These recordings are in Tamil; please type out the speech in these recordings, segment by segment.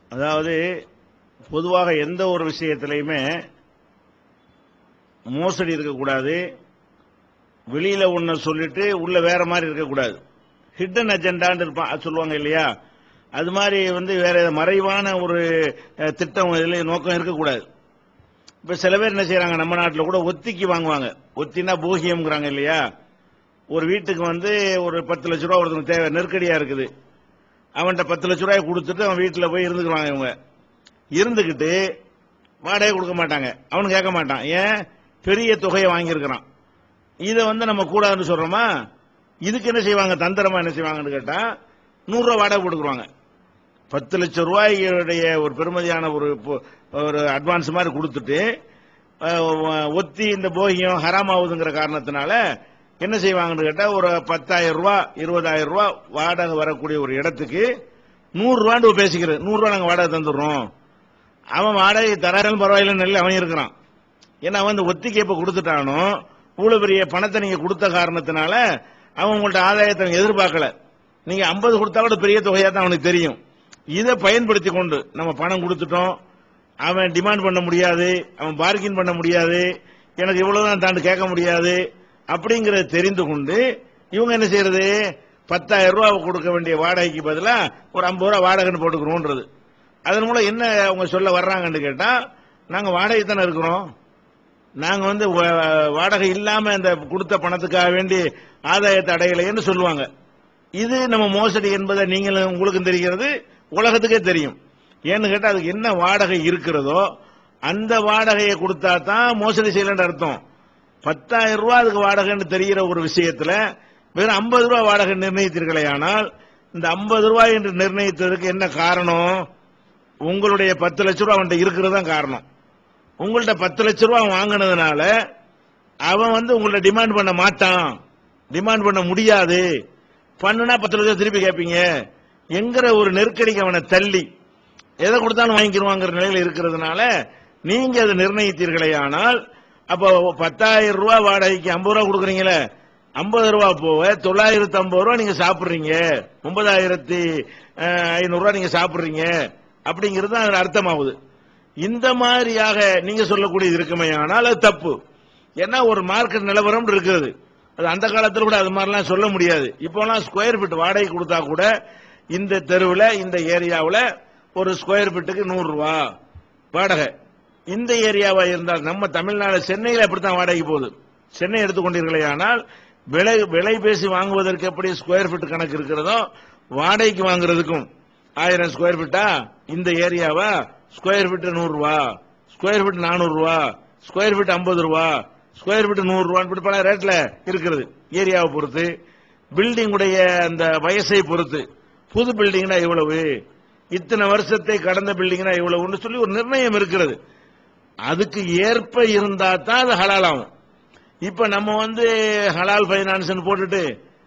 அதாவது பொதுவாக எந்த ஒரு விஷயத்திலையுமே மோசடி இருக்கக்கூடாது வெளியில ஒன்ன சொல்லிட்டு உள்ள வேற மாதிரி இருக்கக்கூடாது ஹிடன் அஜெண்டான்னு இருப்பான் அது சொல்லுவாங்க இல்லையா அது மாதிரி வந்து வேற மறைவான ஒரு அஹ், திட்டம் இதுல நோக்கம் இருக்கக்கூடாது இப்ப சில பேர் என்ன செய்யறாங்க நம்ம நாட்டில் கூட ஒத்திக்கு வாங்குவாங்க ஒத்தினா போகியம்ங்கிறாங்க இல்லையா ஒரு வீட்டுக்கு வந்து ஒரு பத்து லட்ச ரூபா ஒருத்தனுக்கு தேவை நெருக்கடியா இருக்குது அவன்கிட்ட பத்து லட்ச ரூபாய் கொடுத்துட்டு அவன் வீட்டில் போய் இருந்துக்குவாங்க இவங்க இருந்துக்கிட்டு வாடகை கொடுக்க மாட்டாங்க அவனு கேட்க மாட்டான் ஏன் பெரிய தொகையை வாங்கியிருக்கிறான் இதை வந்து நம்ம கூடாதுன்னு சொல்றோமா இதுக்கு என்ன செய்வாங்க தந்திரமா என்ன செய்வாங்கன்னு கேட்டா நூறு ரூபாய் வாடகை கொடுக்குறாங்க பத்து லட்சம் ரூபாயுடைய ஒரு பெருமதியான ஒரு பொ- ஒரு அட்வான்ஸ் மாதிரி கொடுத்துட்டு அஹ், ஒத்தி இந்த போகியம் ஹராம் ஆகுதுங்கிற காரணத்தினால என்ன செய்வாங்கன்னு கேட்டா ஒரு பத்தாயிரம் ரூபாய் இருபதாயிரம் ரூபாய் வாடகை வரக்கூடிய ஒரு இடத்துக்கு நூறு ரூபான்னு பேசிக்கிறது நூறு ரூபாய் நாங்க வாடகை தந்துடுறோம் அவன் வாடகை தராலும் பரவாயில்லைன்னு நல்ல அவன் இருக்கிறான் ஏன்னா அவன் இந்த ஒத்திகை இப்ப கொடுத்துட்டானோ இவ்வளவு பெரிய பணத்தை நீங்க கொடுத்த காரணத்தினால அவன் உங்கள்ட்ட ஆதாயத்தை அவன் எதிர்பார்க்கல நீங்க 50 கொடுத்தா கூட பெரிய தொகையா தான் அவனுக்கு தெரியும் இதை பயன்படுத்தி கொண்டு நம்ம பணம் கொடுத்துட்டோம் அவன் டிமாண்ட் பண்ண முடியாது அவன் பார்கின் பண்ண முடியாது எனக்கு இவ்வளவுதான் தாண்டு கேட்க முடியாது அப்படிங்கறத தெரிந்து கொண்டு இவங்க என்ன செய்யறது பத்தாயிரம் ரூபாய் கொடுக்க வேண்டிய வாடகைக்கு பதிலா ஒரு ஐம்பது ரூபாய் வாடகைன்னு போட்டுக்கிறோன்றது அதன் மூலம் என்ன அவங்க சொல்ல வர்றாங்கன்னு கேட்டா நாங்க வாடகை தானே இருக்கிறோம் நாங்க வந்து வா- வாடகை இல்லாம இந்த கொடுத்த பணத்துக்காக வேண்டி ஆதாயத்தை அடையலைன்னு சொல்லுவாங்க இது நம்ம மோசடி என்பதை நீங்களும் உங்களுக்கும் தெரிகிறது உலகத்துக்கே தெரியும் ஏன்னு கேட்டா அதுக்கு என்ன வாடகை இருக்கிறதோ அந்த வாடகையை கொடுத்தா தான் மோசடி செய்யலன்ற அர்த்தம் பத்தாயிரம் ரூபாய் அதுக்கு வாடகைன்னு தெரிகிற ஒரு விஷயத்துல வெறும் ஐம்பது ரூபாய் வாடகை நிர்ணயித்தீர்களே ஆனால் இந்த ஐம்பது ரூபாய் என்று நிர்ணயித்ததுக்கு என்ன காரணம் உங்களுடைய பத்து லட்ச ரூபாய் அவன்கிட்ட இருக்கிறது தான் காரணம் உங்கள்ட்ட பத்து லட்ச ரூபாய் வாங்கினதுனால அவன் வந்து உங்கள்ட்ட டிமாண்ட் பண்ண மாட்டான் டிமாண்ட் பண்ண முடியாது பண்ணுனா பத்து லட்சம் திருப்பி கேட்பீங்க என்கிற ஒரு நெருக்கடிக்கு அவனை தள்ளி எதை கொடுத்தாலும் வாங்கிக்கிருவாங்கிற நிலையில இருக்கிறதுனால நீங்க அதை நிர்ணயித்தீர்களே ஆனால் அப்போ பத்தாயிரம் ரூபாய் வாடகைக்கு ஐம்பது ரூபா கொடுக்குறீங்களே ஐம்பது ரூபா போக தொள்ளாயிரத்தி ஐம்பது ரூபா நீங்க சாப்பிடுறீங்க ஒன்பதாயிரத்தி ஐநூறு ரூபா நீங்க சாப்பிடுறீங்க அப்படிங்கிறது தான் அதுல அர்த்தமாகுது இந்த மாதிரியாக நீங்க சொல்லக்கூடியது இருக்குமே ஆனால் அது தப்பு ஏன்னா ஒரு மார்க்கெட் நிலவரம் இருக்கிறது அது அந்த காலத்துல கூட அது மாதிரிலாம் சொல்ல முடியாது இப்போலாம் ஸ்கொயர் ஃபீட் வாடகை கொடுத்தா கூட இந்த தெருவில் இந்த ஏரியாவில் ஒரு ஸ்கொயர் ஃபீட்டுக்கு நூறு ரூபா வாடகை இந்த ஏரியாவா இருந்தால் நம்ம தமிழ்நாடு சென்னையில் அப்படித்தான் வாடகை போகுது சென்னை எடுத்துக்கொண்டீர்களே ஆனால் விலை விலை பேசி வாங்குவதற்கு எப்படி ஸ்கொயர் ஃபீட் கணக்கு இருக்கிறதோ வாடகைக்கு வாங்குறதுக்கும் ஆயிரம் ஸ்கொயர் ஃபீட்டா இந்த ஏரியாவா ஸ்கொயர் ஃபீட் நூறு ரூபா ஸ்கொயர் ஃபீட் நானூறு ரூபா ஸ்கொயர் ஃபீட் ஐம்பது ரூபா ஸ்கொயர் ஃபீட் நூறு ரூபான்னு இப்படி பல ரேட்ல இருக்கிறது ஏரியாவை பொறுத்து பில்டிங் உடைய அந்த வயசை பொறுத்து புது பில்டிங்னா இவ்வளவு இத்தனை வருஷத்தை கடந்த பில்டிங்னா இவ்வளவுன்னு சொல்லி ஒரு நிர்ணயம் இருக்கிறது அதுக்கு ஏற்ப இருந்தா தான் அது ஹலால் ஆகும் இப்ப நம்ம வந்து ஹலால் பைனான்ஸ் போட்டுட்டு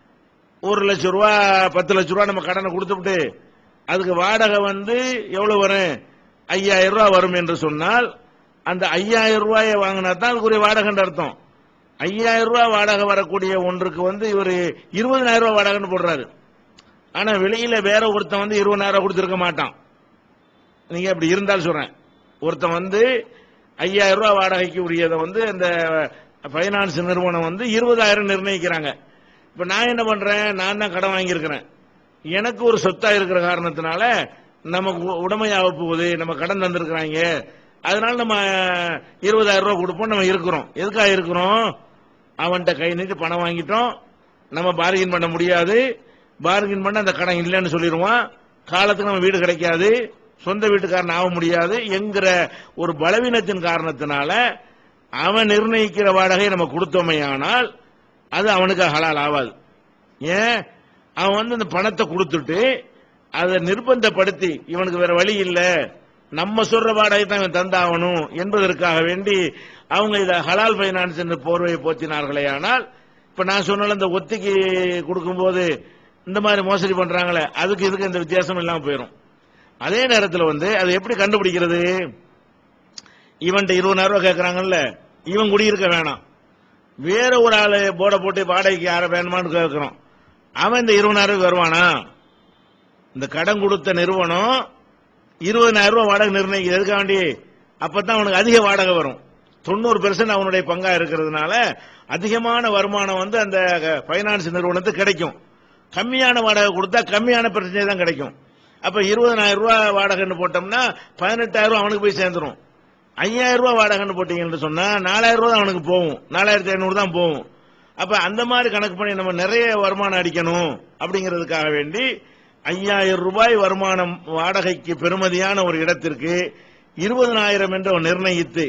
ஒரு லட்சம் ரூபா பத்து லட்சம் ரூபா நம்ம கடனை கொடுத்துட்டு அதுக்கு வாடகை வந்து எவ்வளவு வரும் ஐயாயிரம் ரூபாய் வரும் என்று சொன்னால் அந்த ஐயாயிரம் ரூபாயை வாங்கினா தான் அதுக்குரிய வாடகைன்ற அர்த்தம் ஐயாயிரம் ரூபாய் வாடகை வரக்கூடிய ஒன்றுக்கு வந்து இவர் இருபதனாயிரம் ரூபாய் வாடகைன்னு போடுறாரு ஆனா வெளியில வேற ஒருத்தன் வந்து இருபதாயிரம் ரூபாய் கொடுத்திருக்க மாட்டான் நீங்க அப்படி இருந்தாலும் சொல்றேன் ஒருத்தன் வந்து ஐயாயிரம் ரூபாய் வாடகைக்கு உரியதை வந்து அந்த பைனான்ஸ் நிறுவனம் வந்து இருபதாயிரம் நிர்ணயிக்கிறாங்க இப்ப நான் என்ன பண்றேன் நான் தான் கடன் வாங்கியிருக்கிறேன் எனக்கு ஒரு சொத்தா இருக்கிற காரணத்தினால நமக்கு உ- உடைமையாக போகுது நம்ம கடன் தந்திருக்கிறாங்க அதனால நம்ம இருபதாயிரம் ரூபாய் கொடுப்போம் நம்ம இருக்கிறோம் எதுக்காக இருக்கிறோம் அவன்கிட்ட கை நீட்டி பணம் வாங்கிட்டோம் நம்ம பார்கின் பண்ண முடியாது பார்கின் பண்ண அந்த கடன் இல்லைன்னு சொல்லிடுவான் காலத்துக்கு நம்ம வீடு கிடைக்காது சொந்த வீட்டுக்காரன் ஆக முடியாது என்கிற ஒரு பலவீனத்தின் காரணத்தினால அவன் நிர்ணயிக்கிற வாடகையை நம்ம கொடுத்தோமையானால் அது அவனுக்கு ஹலால் ஆகாது ஏன் அவன் வந்து இந்த பணத்தை கொடுத்துட்டு அதை நிர்பந்தப்படுத்தி இவனுக்கு வேற வழி இல்ல நம்ம சொல்ற வாடகை தான் இவன் தந்தாகணும் என்பதற்காக வேண்டி அவங்க இதை ஹலால் பைனான்ஸ் என்ற போர்வையை போத்தினார்களே ஆனால் இப்ப நான் சொன்னால இந்த ஒத்திக்கு கொடுக்கும்போது இந்த மாதிரி மோசடி பண்றாங்களே அதுக்கு இதுக்கு இந்த வித்தியாசம் இல்லாம போயிடும் அதே நேரத்தில் வந்து அதை எப்படி கண்டுபிடிக்கிறது இவன்ட்ட இருபதாயிரம் ரூபாய் கேட்கறாங்கல்ல இவன் குடியிருக்க வேணாம் வேற ஒரு ஆளு போர்டை போட்டு வாடகைக்கு யார வேணுமான்னு கேட்கிறோம் அவன் இந்த இருபதாயிரம் ரூபாய் வருவானா இந்த கடன் கொடுத்த நிறுவனம் இருபதனாயிரம் ரூபாய் வாடகை நிர்ணயிக்குது எதுக்காக வேண்டி அப்பதான் அவனுக்கு அதிக வாடகை வரும் தொண்ணூறு பெர்சன்ட் அவனுடைய பங்கா இருக்கிறதுனால அதிகமான வருமானம் வந்து அந்த பைனான்ஸ் நிறுவனத்துக்கு கிடைக்கும் கம்மியான வாடகை கொடுத்தா கம்மியான பிரச்சனை தான் கிடைக்கும் அப்ப இருபதனாயிரம் ரூபாய் வாடகைன்னு போட்டோம்னா பதினெட்டாயிரம் ரூபாய் அவனுக்கு போய் சேர்ந்துரும் ஐயாயிரம் ரூபாய் வாடகைன்னு போட்டீங்கன்னு சொன்னா நாலாயிரம் ரூபாய் தான் அவனுக்கு போகும் நாலாயிரத்தி ஐநூறு தான் போகும் அப்ப அந்த மாதிரி கணக்கு பண்ணி நம்ம நிறைய வருமானம் அடிக்கணும் அப்படிங்கிறதுக்காக வேண்டி ஐயாயிரம் ரூபாய் வருமானம் வாடகைக்கு பெறுமதியான ஒரு இடத்திற்கு இருபதனாயிரம் என்று அவன் நிர்ணயித்து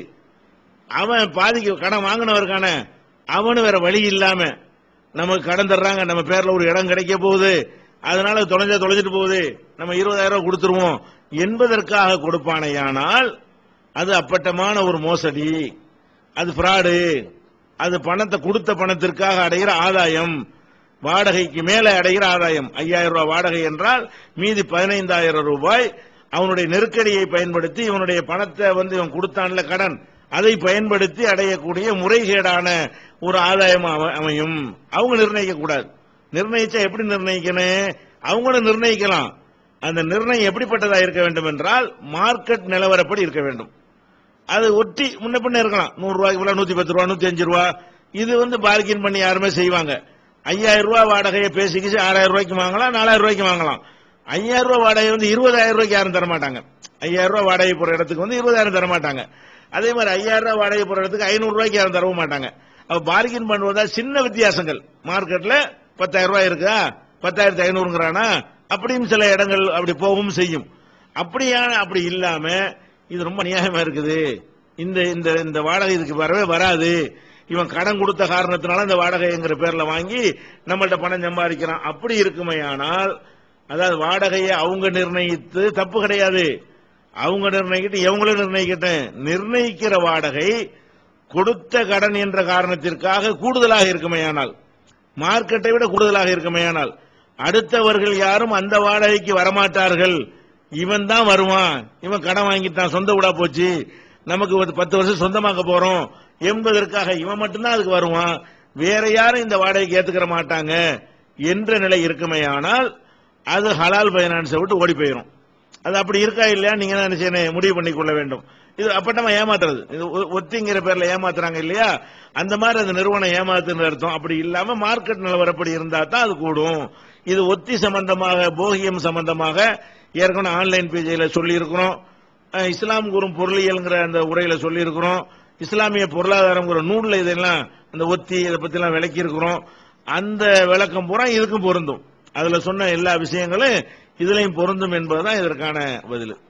அவன் பாதிக்கு கடன் வாங்கினவருக்கான அவனு வேற வழி இல்லாம நமக்கு கடன் தர்றாங்க நம்ம பேர்ல ஒரு இடம் கிடைக்க போகுது அதனால தொலைஞ்சா தொலைஞ்சிட்டு போகுது நம்ம இருபதாயிரம் ரூபாய் கொடுத்துருவோம் என்பதற்காக கொடுப்பானேயானால் அது அப்பட்டமான ஒரு மோசடி அது ஃப்ராடு அது பணத்தை கொடுத்த பணத்திற்காக அடைகிற ஆதாயம் வாடகைக்கு மேலே அடைகிற ஆதாயம் ஐயாயிரம் ரூபாய் வாடகை என்றால் மீதி பதினைந்தாயிரம் ரூபாய் அவனுடைய நெருக்கடியை பயன்படுத்தி இவனுடைய பணத்தை வந்து இவன் கொடுத்தான்ல கடன் அதை பயன்படுத்தி அடையக்கூடிய முறைகேடான ஒரு ஆதாயம் அம- அமையும் அவங்க நிர்ணயிக்க கூடாது நிர்ணயிச்சா எப்படி நிர்ணயிக்கணும் அவங்களும் நிர்ணயிக்கலாம் அந்த நிர்ணயம் எப்படிப்பட்டதா இருக்க வேண்டும் என்றால் மார்க்கெட் நிலவரப்படி இருக்க வேண்டும் அது ஒட்டி முன்ன பின்ன இருக்கலாம் நூறு ரூபாய்க்கு மேல நூத்தி பத்து ரூபா நூத்தி அஞ்சு ரூபா இது வந்து பார்கின் பண்ணி யாருமே செய்வாங்க ஐயாயிரம் ரூபாய் வாடகையை பேசிக்கிச்சு ஆறாயிரம் ரூபாய்க்கு வாங்கலாம் நாலாயிரம் ரூபாய்க்கு வாங்கலாம் ஐயாயிரம் ரூபாய் வாடகை வந்து இருபதாயிரம் ரூபாய்க்கு யாரும் தர மாட்டாங்க ஐயாயிரம் ரூபாய் வாடகை போற இடத்துக்கு வந்து இருபதாயிரம் தர மாட்டாங்க அதே மாதிரி ஐயாயிரம் ரூபாய் வாடகை போற இடத்துக்கு ஐநூறு ரூபாய்க்கு யாரும் தரவும் மாட்டாங்க அப்ப பார்கின் பண்ணுவதா சின்ன வித்தியாசங்கள் மார்க்கெட்ல பத்தாயிரம் ரூபாய் இருக்கா பத்தாயிரத்தி ஐநூறுங்கிறானா அப்படின்னு சில இடங்கள் அப்படி போகவும் செய்யும் அப்படியான அப்படி இல்லாம இது ரொம்ப நியாயமா இருக்குது இந்த இந்த இந்த வாடகை இதுக்கு வரவே வராது இவன் கடன் கொடுத்த காரணத்தினால இந்த வாடகைங்கிற பேர்ல வாங்கி நம்மள்ட்ட பணம் சம்பாதிக்கிறான் அப்படி இருக்குமையானால் அதாவது வாடகையை அவங்க நிர்ணயித்து தப்பு கிடையாது அவங்க நிர்ணயிக்கிட்டு இவங்களும் நிர்ணயிக்கட்டும் நிர்ணயிக்கிற வாடகை கொடுத்த கடன் என்ற காரணத்திற்காக கூடுதலாக இருக்குமையானால் மார்க்கெட்டை விட கூடுதலாக இருக்குமையானால் அடுத்தவர்கள் யாரும் அந்த வாடகைக்கு வரமாட்டார்கள் இவன் தான் வருவான் இவன் கடன் வாங்கிட்டான் சொந்த வீடா போச்சு நமக்கு ஒரு பத்து வருஷம் சொந்தமாக்க போறோம் என்பதற்காக இவன் மட்டும்தான் அதுக்கு வருவான் வேற யாரும் இந்த வாடகைக்கு ஏத்துக்கிற மாட்டாங்க என்ற நிலை இருக்குமையானால் அது ஹலால் பைனான்ஸை விட்டு ஓடி போயிடும் அது அப்படி இருக்கா இல்லையா நீங்க தான் என்ன செய்யணும் முடிவு பண்ணி கொள்ள வேண்டும் இது அப்பட்டமா ஏமாத்துறது இது ஒ- ஒத்திங்கிற பேர்ல ஏமாத்துறாங்க இல்லையா அந்த மாதிரி அந்த நிறுவனம் ஏமாத்துன்னு அர்த்தம் அப்படி இல்லாம மார்க்கெட் நிலவரப்படி இருந்தா தான் அது கூடும் இது ஒத்தி சம்பந்தமாக போகியம் சம்பந்தமாக ஏற்கனவே ஆன்லைன் பேஜில சொல்லி இருக்கிறோம் இஸ்லாம் கூறும் பொருளியல்ங்கிற அந்த உரையில சொல்லி இருக்கிறோம் இஸ்லாமிய பொருளாதாரம்ங்கிற நூல்ல இதெல்லாம் அந்த ஒத்தி இதை பத்தி எல்லாம் விளக்கி இருக்கிறோம் அந்த விளக்கம் பூரா இதுக்கும் பொருந்தும் அதுல சொன்ன எல்லா விஷயங்களும் இதுலயும் பொருந்தும் என்பதுதான் இதற்கான பதில்